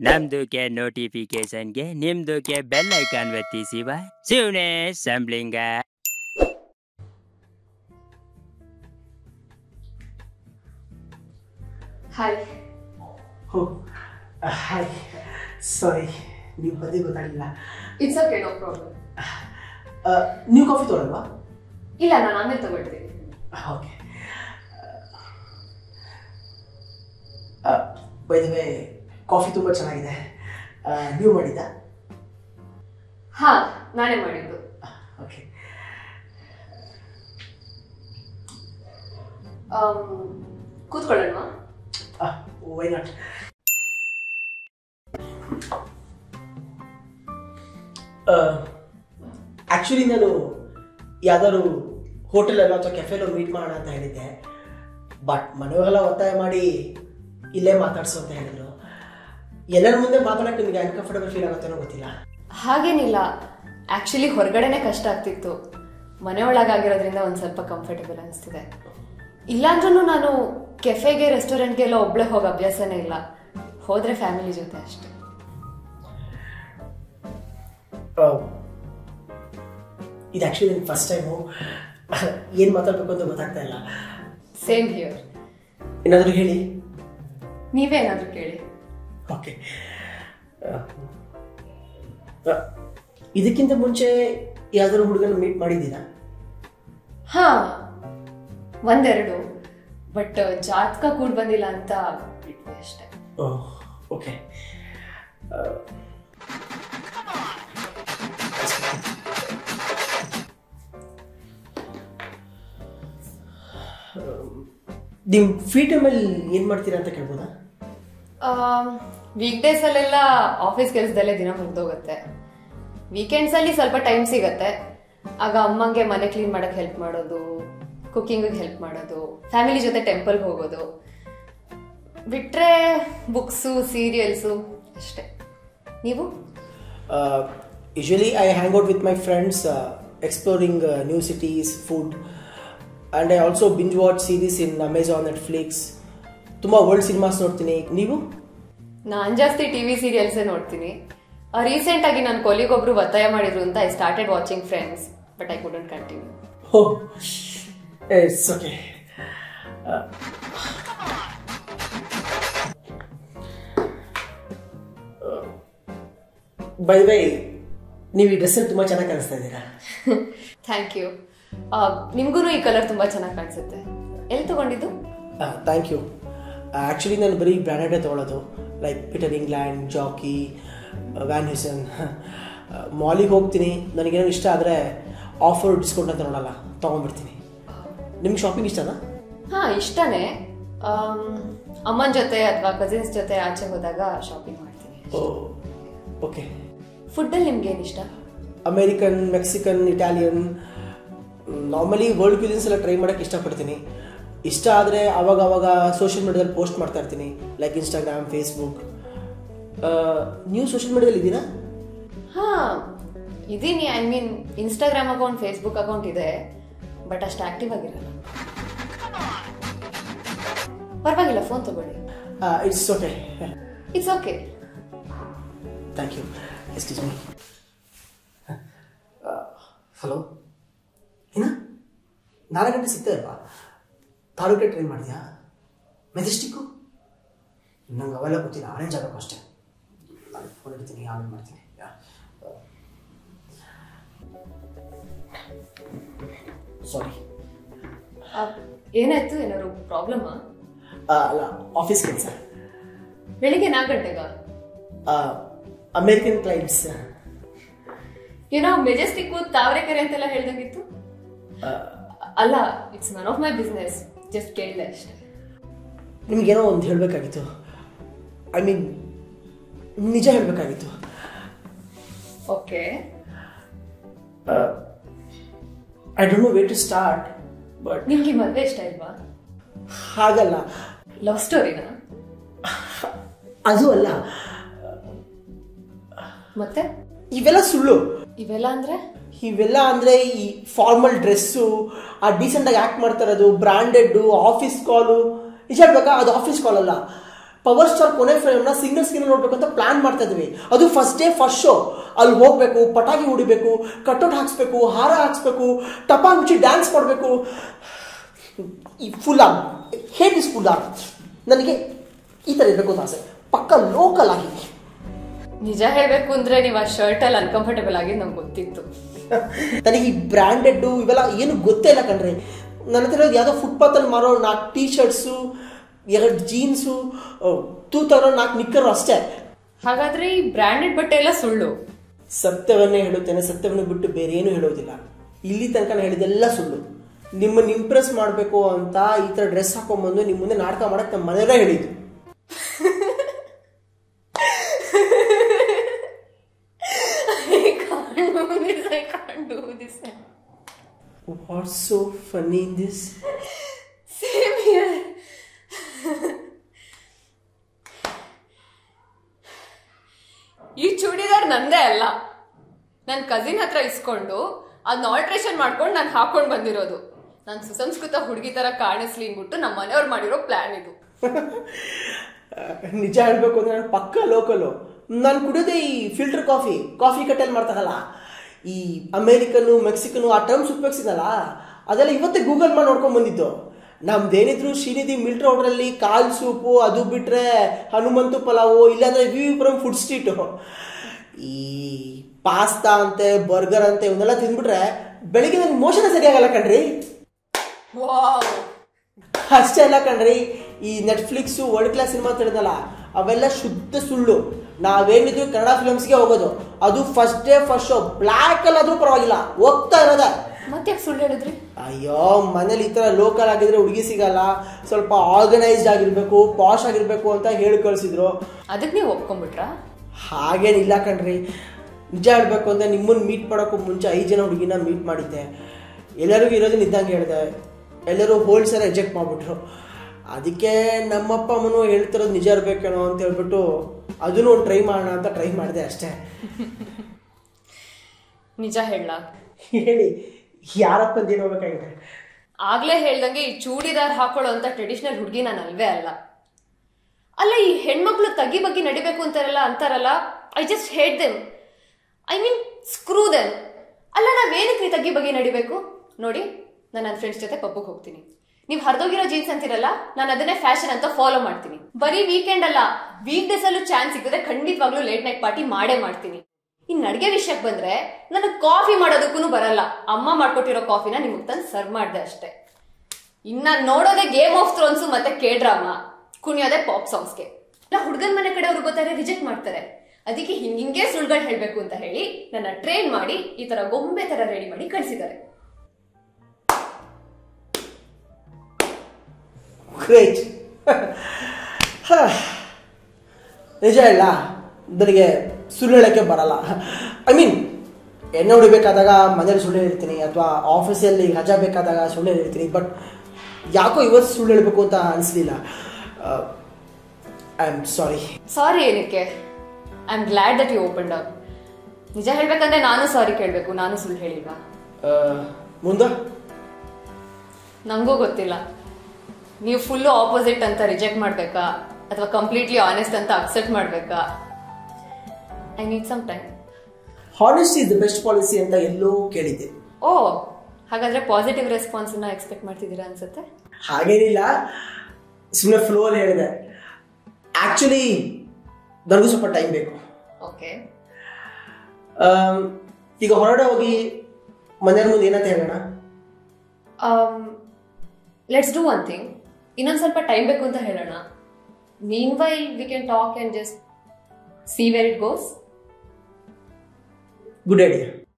ನಮ್ದುಕ್ಕೆ ನೋಟಿಫಿಕೇಶನ್ಗೆ ನಿಮ್ದುಕ್ಕೆ bell icon ಒತ್ತಿಸಿವ ಶಿವನೇ ಸಂಬ್ಲಿಂಗ hi ಹೋ hi ಸಾರಿ ನೀವು ಬಂದೇ ಗೊತ್ತಾಗಲಿಲ್ಲ ಇಟ್ಸ್ ಓಕೆ ನೋ ಪ್ರಾಬ್ಲಮ್ ನೀವು ಕಾಫಿ ತೊಗೊಳಲ್ವಾ ಇಲ್ಲ ನಾನು ಆಮೇಲೆ ತಗೊಳ್ತೀನಿ ಓಕೆ ಬೈದವೆ ಕಾಫಿ ತುಂಬ ಚೆನ್ನಾಗಿದೆ ಆ, ನೀವು ಮಾಡಿದ್ದ ಹಾ ನಾನೇ ಮಾಡಿದ್ದು ಓಕೆ ಆಮ್, ಕೂತ್ಕೊಳ್ಳೋಣ ವೈ ನಾಟ್ ಆ್ಯಕ್ಚುಲಿ ನಾನು ಯಾವ್ದಾದ್ರು ಹೋಟೆಲಲ್ಲೋ ಅಥವಾ ಕೆಫೆಲೋ ಮೀಟ್ ಮಾಡೋಣ ಅಂತ ಹೇಳಿದ್ದೆ ಬಟ್ ಮನೆಯವರೆಲ್ಲ ಒತ್ತಾಯ ಮಾಡಿ ಇಲ್ಲೇ ಮಾತಾಡ್ಸು ಅಂತ ಹೇಳಿದ್ರು ಎಲ್ಲರ ಮುಂದೆ ಮಾತಾಡೋಕ್ಕೆ ನಿಮಗೆ ಅನ್ಕಂಫರ್ಟಬಲ್ ಫೀಲ್ ಆಗುತ್ತೇನೋ ಗೊತ್ತಿಲ್ಲ ಹಾಗೇನಿಲ್ಲ ಆಕ್ಚುಲಿ ಹೊರಗಡೆನೆ ಕಷ್ಟ ಆಗ್ತಿತ್ತು ಮನೆ ಒಳಗಾಗಿರೋದ್ರಿಂದ ಒಂದು ಸ್ವಲ್ಪ ಕಂಫರ್ಟಬಲ್ ಅನಿಸ್ತಿದೆ ಇಲ್ಲಾಂದ್ರೂ ನಾನು ಕೆಫೆಗೆ ರೆಸ್ಟೋರೆಂಟ್ಗೆಲ್ಲ ಒಬ್ಳೆ ಹೋಗೋ ಅಭ್ಯಾಸನೇ ಇಲ್ಲ ಹೋದ್ರೆ ಫ್ಯಾಮಿಲಿ ಜೊತೆ ಅಷ್ಟೆ ಇದು ಆ್ಯಕ್ಚುಲಿ ನನಗೆ ಫಸ್ಟ್ ಟೈಮು ಏನು ಮಾತಾಡಬೇಕು ಅಂತ ಗೊತ್ತಾಗ್ತಾ ಇಲ್ಲ ಸೇಮ್ ಹಿಯರ್ ಏನಾದರೂ ಹೇಳಿ ನೀವೇ ಏನಾದರೂ ಕೇಳಿ ಓಕೆ ಇದಕ್ಕಿಂತ ಮುಂಚೆ ಯಾವ್ದಾದ್ರು ಹುಡುಗನ ಮೀಟ್ ಮಾಡಿದ್ದೀರಾ ಹಾ ಒಂದೆರಡು ಬಟ್ ಜಾತಕ ಕೂಡ ಬಂದಿಲ್ಲ ಅಂತ ಬಿಟ್ವಿ ಅಷ್ಟೇ ಓಕೆ ನಿಮ್ಮ ಫ್ರೀ ಟೈಮಲ್ಲಿ ಏನು ಮಾಡ್ತೀರಾ ಅಂತ ಕೇಳ್ಬೋದಾ ವೀಕ್ ಡೇಸಲ್ಲೆಲ್ಲ ಆಫೀಸ್ ಕೆಲಸದಲ್ಲೇ ದಿನ ಮುಗ್ದೋಗುತ್ತೆ ವೀಕೆಂಡ್ಸಲ್ಲಿ ಸ್ವಲ್ಪ ಟೈಮ್ ಸಿಗತ್ತೆ ಆಗ ಅಮ್ಮಂಗೆ ಮನೆ ಕ್ಲೀನ್ ಮಾಡಕ್ಕೆ ಹೆಲ್ಪ್ ಮಾಡೋದು ಕುಕ್ಕಿಂಗಿಗೆ ಹೆಲ್ಪ್ ಮಾಡೋದು ಫ್ಯಾಮಿಲಿ ಜೊತೆ ಟೆಂಪಲ್ಗೆ ಹೋಗೋದು ಬಿಟ್ರೆ ಬುಕ್ಸು ಸೀರಿಯಲ್ಸು ಅಷ್ಟೇ ನೀವು usually I hang out with my friends exploring new cities food and I also binge watch series in Amazon Netflix ತುಂಬ ವರ್ಲ್ಡ್ ಸಿನಿಮಾಸ್ ನೋಡ್ತೀನಿ ನೀವು ನಾನು ಜಾಸ್ತಿ ಟಿ ವಿ ಸೀರಿಯಲ್ಸೇ ನೋಡ್ತೀನಿ ರೀಸೆಂಟ್ ಆಗಿ ನನ್ನ ಕೊಲಿಗೊಬ್ರು ಒತ್ತಾಯ ಮಾಡಿದ್ರು ಅಂತ I started watching Friends but I couldn't continue ಹೋ ಇಟ್ಸ್ ಓಕೆ ಬೈ ಬೈ ನೀವು ಈ ಡ್ರೆಸ್ಸಲ್ಲಿ ತುಂಬ ಚೆನ್ನಾಗಿ ಕಾಣಿಸ್ತಾ ಇದ್ದೀರಾ ಥ್ಯಾಂಕ್ ಯು ನಿಮ್ಗೂ ಈ ಕಲರ್ ತುಂಬಾ ಚೆನ್ನಾಗಿ ಕಾಣಿಸುತ್ತೆ ಎಲ್ಲಿ ತಗೊಂಡಿದ್ದು ಥ್ಯಾಂಕ್ ಯು ಆ್ಯಕ್ಚುಲಿ ನಾನು ಬರೀ ಬ್ರ್ಯಾಂಡೆಡೇ ತೊಗೊಳೋದು like Peter England Jockey Van Heusen ಮಾಲಿಗೆ ಹೋಗ್ತೀನಿ ನನಗೇನೋ ಇಷ್ಟ ಆದರೆ ಆಫರ್ ಡಿಸ್ಕೌಂಟ್ ಅಂತ ನೋಡಲ್ಲ ತೊಗೊಂಡ್ಬಿಡ್ತೀನಿ ನಿಮ್ಗೆ ಶಾಪಿಂಗ್ ಇಷ್ಟನಾ ಹಾ ಇಷ್ಟನೇ ಅಮ್ಮನ ಜೊತೆ ಅಥವಾ ಕಸಿನ್ಸ್ ಜೊತೆ ಆಚೆ ಹೋದಾಗ ಶಾಪಿಂಗ್ ಮಾಡ್ತೀನಿ ಓ ಓಕೆ ಫುಡ್ಡಲ್ಲಿ ನಿಮ್ಗೆ ಏನು ಇಷ್ಟ American Mexican Italian normally world cuisines ಎಲ್ಲ ಟ್ರೈ ಮಾಡೋಕ್ಕೆ ಇಷ್ಟಪಡ್ತೀನಿ ಇಷ್ಟ ಆದರೆ ಅವಾಗ ಅವಾಗ ಸೋಷಿಯಲ್ ಮೀಡಿಯಾದಲ್ಲಿ ಪೋಸ್ಟ್ ಮಾಡ್ತಾ ಇರ್ತೀನಿ ಲೈಕ್ ಇನ್ಸ್ಟಾಗ್ರಾಮ್ ಫೇಸ್ಬುಕ್ ನೀವು ಸೋಷಿಯಲ್ ಮೀಡಿಯಾದಲ್ಲಿ ಇದ್ದೀರಾ ಹಾ ಇದೀನಿ I mean Instagram account Facebook account ಇದೆ ಬಟ್ ಅಷ್ಟು ಆಕ್ಟಿವ್ ಆಗಿರಲ್ಲ ಪರವಾಗಿಲ್ಲ ಫೋನ್ ತಗೊಳ್ಳಿ it's okay it's okay thank you excuse me hello ಏನ ನಾಲ್ಕು ಗಂಟೆ ಸಿಗ್ತಾ ಇಲ್ವಾ ತಾಲೂಕೆ ಟ್ರೈ ಮಾಡಿದ್ಯಾ ಮೆಜೆಸ್ಟಿಕ್ಕು ನಂಗೆ ಅವೆಲ್ಲ ಗೊತ್ತಿಲ್ಲ ಆರೆಂಜ್ ಆಗಬೇಕು ಅಷ್ಟೇ ನಾನು ಫೋನ್ ಇಡ್ತೀನಿ ಆಮೇಲೆ ಮಾಡ್ತೀನಿ ಸಾರಿ ಏನಾಯ್ತು ಏನಾದ್ರು ಪ್ರಾಬ್ಲಮಾ ಅಲ್ಲ ಆಫೀಸ್ ಕೆಲಸ ಬೆಳಿಗ್ಗೆ ನಾಲ್ಕು ಗಂಟೆಗ ಅಮೇರಿಕನ್ ಕ್ಲೈಂಟ್ಸ್ ಏನೋ ಮೆಜೆಸ್ಟಿಕ್ ತಾವರೆಕೆರೆ ಅಂತೆಲ್ಲ ಹೇಳ್ದಂಗಿತ್ತು ಅಲ್ಲ it's none of my business just ಕೇಳಿದೆ ಅಷ್ಟೇ ನಿಮಗೇನೋ ಒಂದು ಹೇಳಬೇಕಾಗಿತ್ತು ಐ ಮೀನ್ ನಿಜ ಹೇಳಬೇಕಾಗಿತ್ತು okay I don't know way to start but ನಿಮ್ಗೆ ಈ ಮದ್ವೆ ಇಷ್ಟ ಇಲ್ವಾ ಹಾಗಲ್ಲ ಲವ್ ಸ್ಟೋರಿನಾ ಅದು ಅಲ್ಲ ಮತ್ತೆ ಇವೆಲ್ಲ ಸುಳ್ಳು ಇವೆಲ್ಲ ಅಂದ್ರೆ ಇವೆಲ್ಲ ಅಂದರೆ ಈ ಫಾರ್ಮಲ್ ಡ್ರೆಸ್ಸು ಆ ಡೀಸೆಂಟಾಗಿ ಆ್ಯಕ್ಟ್ ಮಾಡ್ತಾ ಇರೋದು ಬ್ರ್ಯಾಂಡೆಡ್ಡು ಆಫೀಸ್ ಕಾಲು ನಿಜ ಹೇಳ್ಬೇಕಾ ಅದು ಆಫೀಸ್ ಕಾಲ್ ಅಲ್ಲ ಪವರ್ ಸ್ಟಾರ್ ಕೊನೆ ಫಿಲ್ಮ್ನ ಸಿಂಗಲ್ ಸ್ಕ್ರೀನ್ ನೋಡ್ಬೇಕು ಅಂತ ಪ್ಲಾನ್ ಮಾಡ್ತಾ ಇದ್ವಿ ಅದು ಫಸ್ಟ್ ಡೇ ಫಸ್ಟ್ ಶೋ ಅಲ್ಲಿ ಹೋಗ್ಬೇಕು ಪಟಾಕಿ ಹೊಡಿಬೇಕು ಕಟೌಟ್ ಹಾಕ್ಸ್ಬೇಕು ಹಾರ ಹಾಕ್ಸ್ಬೇಕು ಟಪಾಂಗ್ ಮುಚ್ಚಿ ಡ್ಯಾನ್ಸ್ ಮಾಡಬೇಕು ಈ full arm hate is full arm ನನಗೆ ಈ ಥರ ಇರಬೇಕು ಅಂತ ಆಸೆ ಪಕ್ಕ ಲೋಕಲ್ ಆಗಿ ನಿಜ ಹೇಳ್ಬೇಕು ಅಂದ್ರೆ ನೀವು ಆ ಶರ್ಟ್ ಅಲ್ಲಿ ಅನ್ಕಂಫರ್ಟೇಬಲ್ ಆಗಿದ್ದು ನಂಗೆ ಗೊತ್ತಿತ್ತು ನನಗೆ ಈ ಬ್ರ್ಯಾಂಡೆಡ್ ಇವೆಲ್ಲ ಏನು ಗೊತ್ತೇ ಇಲ್ಲ ಕಣ್ರಿ ನನ್ನ ಹತ್ರ ಇರೋದು ಯಾವುದೋ ಫುಟ್ಪಾತಲ್ಲಿ ಮಾರೋ ನಾಲ್ಕು ಟೀ ಶರ್ಟ್ಸು ಎರಡು ಜೀನ್ಸು ತೂತರೋ ನಾಲ್ಕು ನಿಕ್ಕರು ಅಷ್ಟೇ ಹಾಗಾದ್ರೆ ಈ ಬ್ರಾಂಡೆಡ್ ಬಟ್ಟೆ ಎಲ್ಲ ಸುಳ್ಳು ಸತ್ಯವನ್ನೇ ಹೇಳುತ್ತೇನೆ ಸತ್ಯವನ್ನು ಬಿಟ್ಟು ಬೇರೆ ಏನು ಹೇಳೋದಿಲ್ಲ ಇಲ್ಲಿ ತನಕ ನಾನು ಹೇಳಿದೆಲ್ಲ ಸುಳ್ಳು ನಿಮ್ಮನ್ನು ಇಂಪ್ರೆಸ್ ಮಾಡಬೇಕು ಅಂತ ಈ ಥರ ಡ್ರೆಸ್ ಹಾಕೊಂಡ್ಬಂದು ನಿಮ್ಮ ಮುಂದೆ ನಾಟಕ ಮಾಡಕ್ಕೆ ನಮ್ಮ ಮನೆಯವರೇ ಹೇಳಿದ್ದು I can't do this, I can't do this. What's so funny in this Same here. ಈ ಚೂಡಿದಾರ್ ನಂದೇ ಅಲ್ಲ ನನ್ನ ಕಸಿನ್ ಹತ್ರ ಇಸ್ಕೊಂಡು ಅದನ್ನ ಆಲ್ಟ್ರೇಷನ್ ಮಾಡ್ಕೊಂಡು ನಾನು ಹಾಕೊಂಡು ಬಂದಿರೋದು ನಾನು ಸುಸಂಸ್ಕೃತ ಹುಡುಗಿ ತರ ಕಾಣಿಸ್ಲಿ ಅಂದ್ಬಿಟ್ಟು ನಮ್ಮ ಮನೆಯವ್ರು ಮಾಡಿರೋ ಪ್ಲಾನ್ ಇದು ನಿಜ ಹೇಳ್ಬೇಕು ಅಂದ್ರೆ ನಾನು ಪಕ್ಕ ಲೋಕಲು ನಾನು ಕುಡಿಯೋದೇ ಈ ಫಿಲ್ಟರ್ ಕಾಫಿ ಕಾಫಿ ಕಟ್ಟೆಲ್ ಮಾಡ್ತಾರಲ್ಲ ಈ ಅಮೇರಿಕನು ಮೆಕ್ಸಿಕನು ಆ ಟರ್ಮ್ಸ್ ಉಪಯೋಗಿಸಿದಲ್ಲ ಅದೆಲ್ಲ ಇವತ್ತೇ ಗೂಗಲ್ ಮಾಡಿ ನೋಡ್ಕೊಂಡ್ ಬಂದಿದ್ದು ನಮ್ದೇನಿದ್ರು ಶ್ರೀನಿಧಿ ಮಿಲ್ಟ್ರಿ ಹೋಟ್ಲಲ್ಲಿ ಕಾಲ್ ಸೂಪು ಅದು ಬಿಟ್ರೆ ಹನುಮಂತು ಪಲಾವು ಇಲ್ಲಾಂದ್ರೆ ವಿ ಪುರಂ ಫುಡ್ ಸ್ಟ್ರೀಟು ಈ ಪಾಸ್ತಾ ಅಂತೆ ಬರ್ಗರ್ ಅಂತೆ ಇವನ್ನೆಲ್ಲ ತಿಂದ್ಬಿಟ್ರೆ ಬೆಳಿಗ್ಗೆ ನನಗೆ ಮೋಷನ ಸರಿಯಾಗಲ್ಲ ಕಣ್ರಿ ವಾವ್ ಅಷ್ಟೇ ಅಲ್ಲ ಕಣ್ರಿ ಈ ನೆಟ್ಫ್ಲಿಕ್ಸು ವರ್ಲ್ಡ್ ಕ್ಲಾಸ್ ಸಿನಿಮಾ ಅಂತ ಹೇಳಿದಲ್ಲ ಅವೆಲ್ಲ ಶುದ್ಧ ಸುಳ್ಳು ನಾವೇನಿದ್ರು ಕನ್ನಡ ಫಿಲಮ್ಸ್ಗೆ ಹೋಗೋದು ಅದು first day first show black ಅಲ್ಲಾದ್ರೂ ಪರವಾಗಿಲ್ಲ ಹೋಗ್ತಾ ಇರೋದೆ ಮತ್ತೆ ಯಾಕೆ ಸುಳ್ಳು ಹೇಳಿದ್ರಿ ಅಯ್ಯೋ ಮನೇಲಿ ಈ ಥರ ಲೋಕಲ್ ಆಗಿದ್ರೆ ಹುಡುಗಿ ಸಿಗಲ್ಲ ಸ್ವಲ್ಪ ಆರ್ಗನೈಸ್ಡ್ ಆಗಿರ್ಬೇಕು ಪಾಶ್ ಆಗಿರ್ಬೇಕು ಅಂತ ಹೇಳಿ ಕಳಿಸಿದ್ರು ಅದಕ್ಕೆ ನೀವು ಒಪ್ಕೊಂಡ್ಬಿಟ್ರಾ ಹಾಗೇನಿಲ್ಲ ಕಣ್ರಿ ನಿಜ ಹೇಳ್ಬೇಕು ಅಂದ್ರೆ ನಿಮ್ಮನ್ನ ಮೀಟ್ ಮಾಡೋಕ್ಕೂ ಮುಂಚೆ ಐದು ಜನ ಹುಡುಗಿನ ಮೀಟ್ ಮಾಡಿದ್ದೆ ಎಲ್ಲರಿಗೂ ಇರೋದನ್ನ ಇದ್ದಂಗೆ ಹೇಳಿದೆ ಎಲ್ಲರೂ ಹೋಲ್ಸೇಲ್ ರಿಜೆಕ್ಟ್ ಮಾಡಿಬಿಟ್ರು ಅದಕ್ಕೆ ನಮ್ಮಪ್ಪ ಅಮ್ಮನೂ ಹೇಳ್ತಿರೋದು ನಿಜ ಇರಬೇಕೇನೋ ಅಂತ ಹೇಳ್ಬಿಟ್ಟು ಅದನ್ನು ಒಂದು ಟ್ರೈ ಮಾಡೋಣ ಅಂತ ಟ್ರೈ ಮಾಡಿದೆ ಅಷ್ಟೇ ನಿಜ ಹೇಳ ಹೇಳಿ ಯಾರಪ್ಪ ಅಂತ ಏನು ಹೋಗ್ಬೇಕಾಗಿದೆ ಆಗ್ಲೇ ಹೇಳ್ದಂಗೆ ಈ ಚೂಡಿದಾರ್ ಹಾಕೊಳ್ಳೋ ಅಂತ ಟ್ರೆಡಿಷನಲ್ ಹುಡುಗಿ ನಾನು ಅಲ್ವೇ ಅಲ್ಲ ಅಲ್ಲ ಈ ಹೆಣ್ಮಕ್ಳು ತಗ್ಗಿ ಬಗ್ಗೆ ನಡಿಬೇಕು ಅಂತಾರಲ್ಲ ಅಂತಾರಲ್ಲ I just hate them I mean screw them ಅಲ್ಲ ನಾವೇನಕ್ಕೆ ಈ ತಗ್ಗಿ ಬಗ್ಗೆ ನಡಿಬೇಕು ನೋಡಿ ನಾನು ನನ್ನ ಫ್ರೆಂಡ್ಸ್ ಜೊತೆ ಪಬ್ಬಿಗೆ ಹೋಗ್ತೀನಿ ನೀವು ಹರಿದೋಗಿರೋ ಜೀನ್ಸ್ ಅಂತಿರಲ್ಲ ನಾನು ಅದನ್ನೇ ಫ್ಯಾಷನ್ ಅಂತ ಫಾಲೋ ಮಾಡ್ತೀನಿ ಬರೀ ವೀಕೆಂಡ್ ಅಲ್ಲ ವೀಕ್ ಡೇಸ್ ಅಲ್ಲೂ ಚಾನ್ಸ್ ಸಿಕ್ಕಿದ್ರೆ ಖಂಡಿತವಾಗ್ಲೂ ಲೇಟ್ ನೈಟ್ ಪಾರ್ಟಿ ಮಾಡೇ ಮಾಡ್ತೀನಿ ಇನ್ ಅಡ್ಗೆ ವಿಷಯಕ್ಕೆ ಬಂದ್ರೆ ನನಗೆ ಕಾಫಿ ಮಾಡೋದಕ್ಕೂ ಬರಲ್ಲ ಅಮ್ಮ ಮಾಡ್ಕೊಟ್ಟಿರೋ ಕಾಫಿನ ನಿಮ್ಗೆ ತಂದು ಸರ್ವ್ ಮಾಡ್ದೆ ಅಷ್ಟೇ ಇನ್ನ ನೋಡೋದೇ ಗೇಮ್ ಆಫ್ ಥ್ರೋನ್ಸ್ ಮತ್ತೆ ಕೆ ಡ್ರಾಮಾ ಕುಣಿಯೋದೇ ಪಾಪ್ ಸಾಂಗ್ಸ್ಗೆ ಇಲ್ಲ ಹುಡುಗನ ಮನೆ ಕಡೆಯವ್ರು ಗೊತ್ತಾರೆ ರಿಜೆಕ್ಟ್ ಮಾಡ್ತಾರೆ ಅದಕ್ಕೆ ಹಿಂಗೆ ಸುಳ್ಳುಗಳು ಹೇಳ್ಬೇಕು ಅಂತ ಹೇಳಿ ನನ್ನ ಟ್ರೈನ್ ಮಾಡಿ ಈ ತರ ಗೊಂಬೆ ತರ ರೆಡಿ ಮಾಡಿ ಕಳಿಸಿದ್ದಾರೆ ಗ್ರೇಟ್ ನಿಜ ಇಲ್ಲ ನನಗೆ ಸುಳ್ಳು ಹೇಳೋಕ್ಕೆ ಬರಲ್ಲ ಐ ಮೀನ್ ಎಣ್ಣೆ ಹೊಡಿಬೇಕಾದಾಗ ಮನೇಲಿ ಸುಳ್ಳು ಹೇಳ್ತೀನಿ ಅಥವಾ ಆಫೀಸಲ್ಲಿ ರಜಾ ಬೇಕಾದಾಗ ಸುಳ್ಳು ಹೇಳ್ತೀನಿ ಬಟ್ ಯಾಕೋ ಇವತ್ತು ಸುಳ್ಳು ಹೇಳಬೇಕು ಅಂತ ಅನಿಸ್ಲಿಲ್ಲ ಐ ಆಮ್ ಸಾರಿ ಸಾರಿ ಏನಕ್ಕೆ I am glad that you open up ನಿಜ ಹೇಳ್ಬೇಕಂದ್ರೆ ನಾನು ಸಾರಿ ಕೇಳಬೇಕು ನಾನು ಸುಳ್ಳು ಹೇಳಿಲ್ವಾ ಮುಂದೆ ನಂಗೂ ಗೊತ್ತಿಲ್ಲ ನೀವು ಫುಲ್ಲು ಆಪೋಸಿಟ್ ಅಂತ ರಿಜೆಕ್ಟ್ ಮಾಡ್ಬೇಕಾ ಅಥವಾ ಕಂಪ್ಲೀಟ್ಲಿ ಆನೆಸ್ಟ್ ಅಂತ ಅಕ್ಸೆಪ್ಟ್ ಮಾಡ್ಬೇಕಾ I need some time honesty is the best policy ಅಂತ ಎಲ್ಲೋ ಕೇಳಿದ್ದೆ ಓ ಹಾಗಾದ್ರೆ ಪಾಸಿಟಿವ್ ರೆಸ್ಪಾನ್ಸ್ ನ ಎಕ್ಸ್ಪೆಕ್ಟ್ ಮಾಡ್ತಿದ್ದೀರಾ ಅನ್ಸುತ್ತೆ ಹಾಗೇನಿಲ್ಲ ಸುಮ್ಮನೆ ಫ್ಲೋ ಅಲ್ಲಿ ಹೇಳಿದೆ ಆ್ಯಕ್ಚುಲಿ ನನಗೂ ಸ್ವಲ್ಪ ಟೈಮ್ ಬೇಕು ಓಕೆ ಆಮ್, ಈಗ ಹೊರಗಡೆ ಹೋಗಿ ಮನೆಯವ್ರ ಮುಂದೆ ಏನಂತ ಹೇಳೋಣ ಲೆಟ್ಸ್ ಡೂ ಒನ್ ಥಿಂಗ್ ಇನ್ನೊಂದು ಸ್ವಲ್ಪ ಟೈಮ್ ಬೇಕು ಅಂತ ಹೇಳೋಣ mean while we can talk and just see where it goes good idea